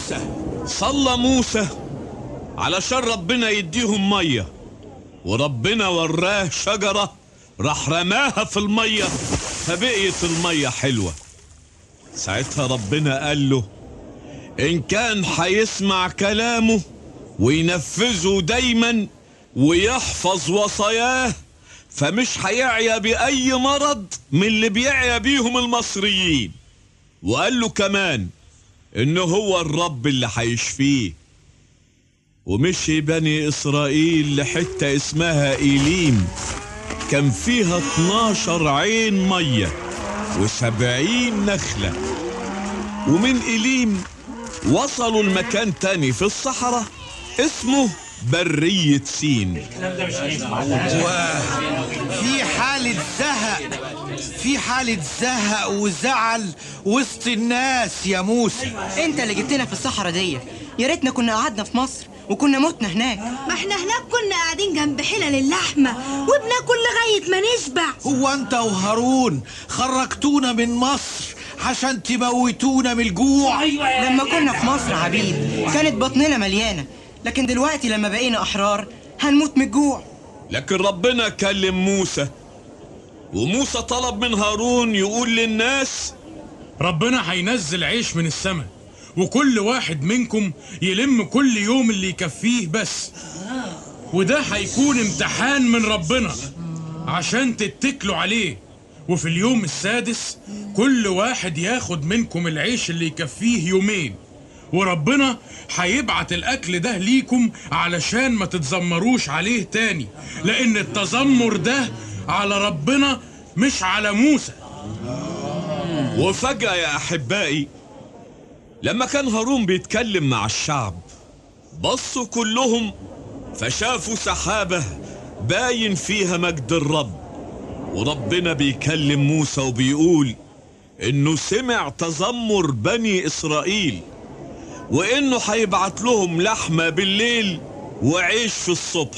موسى صلى موسى علشان ربنا يديهم ميه وربنا وراه شجرة راح رماها في المية فبقيت المية حلوة ساعتها ربنا قال له إن كان هيسمع كلامه وينفذه دايما ويحفظ وصاياه فمش هيعيا بأي مرض من اللي بيعيا بيهم المصريين وقال له كمان إنه هو الرب اللي هيشفيه ومشي بني إسرائيل لحتة اسمها إيليم كان فيها 12 عين مية وسبعين نخلة ومن إيليم وصلوا لمكان تاني في الصحراء اسمه برية سين في حالة زهق في حالة زهق وزعل وسط الناس يا موسى انت اللي جبتنا في الصحراء دي يا ريتنا كنا قعدنا في مصر وكنا متنا هناك ما احنا هناك كنا قاعدين جنب حلل اللحمة وبناكل لغاية ما نشبع هو انت وهارون خرجتونا من مصر عشان تموتونا من الجوع لما كنا في مصر عبيد كانت بطننا مليانة لكن دلوقتي لما بقينا أحرار هنموت من الجوع لكن ربنا كلم موسى وموسى طلب من هارون يقول للناس ربنا هينزل عيش من السماء وكل واحد منكم يلم كل يوم اللي يكفيه بس وده هيكون امتحان من ربنا عشان تتكلوا عليه وفي اليوم السادس كل واحد ياخد منكم العيش اللي يكفيه يومين وربنا هيبعت الاكل ده ليكم علشان ما تتذمروش عليه تاني لان التذمر ده على ربنا مش على موسى وفجأة يا أحبائي لما كان هارون بيتكلم مع الشعب بصوا كلهم فشافوا سحابة باين فيها مجد الرب وربنا بيكلم موسى وبيقول إنه سمع تذمر بني إسرائيل وإنه هيبعت لهم لحمة بالليل وعيش في الصبح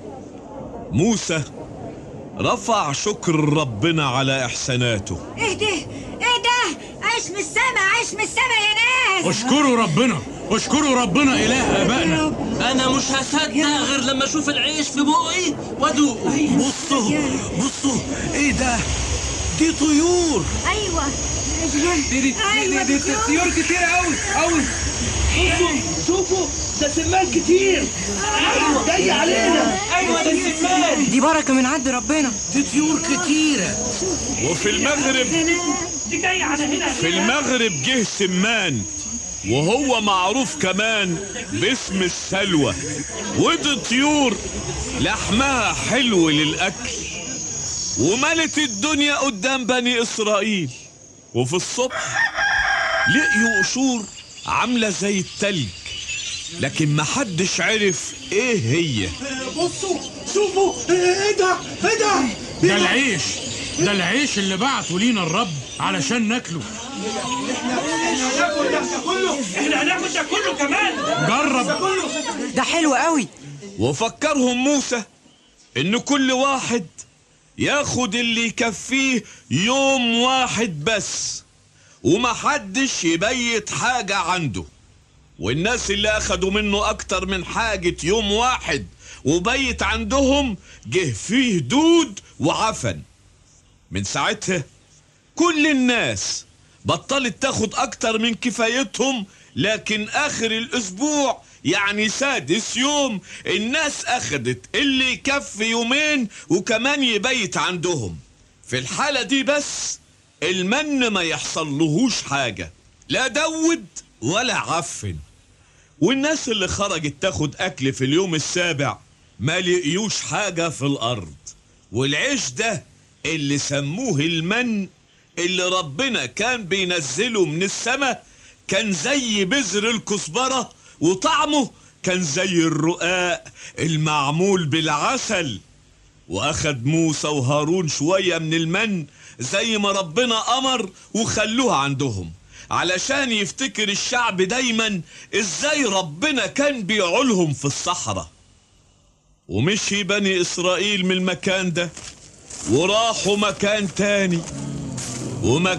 موسى رفع شكر ربنا على إحساناته ايه ده ايه ده عيش من السما عيش من السما يا ناس اشكروا ربنا اشكروا ربنا اله ابائنا انا مش هصدق غير لما اشوف العيش في بقي وادوقه بصوا بصوا ايه ده دي طيور ايوه دي دي ايوه دي, دي, دي طيور كتير قوي قوي شوفوا شوفوا ده سمان كتير ايوه جاي علينا ايوه ده سمان دي بركة من عند ربنا دي طيور كتيرة وفي المغرب دي جاي على هنا في المغرب جه سمان وهو معروف كمان باسم السلوى ودي طيور لحمها حلو للأكل وملت الدنيا قدام بني إسرائيل وفي الصبح لقيوا قشور عاملة زي التلج لكن محدش عرف ايه هي بصوا شوفوا ايه ده ايه ده ده العيش ده العيش اللي بعته لينا الرب علشان ناكله هناكل ده كله احنا هناكل ده كله كمان جرب ده حلو قوي وفكرهم موسى ان كل واحد ياخد اللي يكفيه يوم واحد بس ومحدش يبيت حاجة عنده والناس اللي اخدوا منه اكتر من حاجة يوم واحد وبيت عندهم جه فيه دود وعفن من ساعتها كل الناس بطلت تاخد اكتر من كفايتهم لكن اخر الاسبوع يعني سادس يوم الناس اخدت اللي يكفي يومين وكمان يبيت عندهم في الحالة دي بس المن ما يحصلهوش حاجة لا دود ولا عفن والناس اللي خرجت تاخد اكل في اليوم السابع ما لقيوش حاجة في الارض والعيش ده اللي سموه المن اللي ربنا كان بينزله من السماء كان زي بذر الكزبرة وطعمه كان زي الرقاق المعمول بالعسل واخد موسى وهارون شوية من المن زي ما ربنا امر وخلوها عندهم علشان يفتكر الشعب دايما ازاي ربنا كان بيعولهم في الصحراء ومشي بني اسرائيل من المكان ده وراحوا مكان تاني وما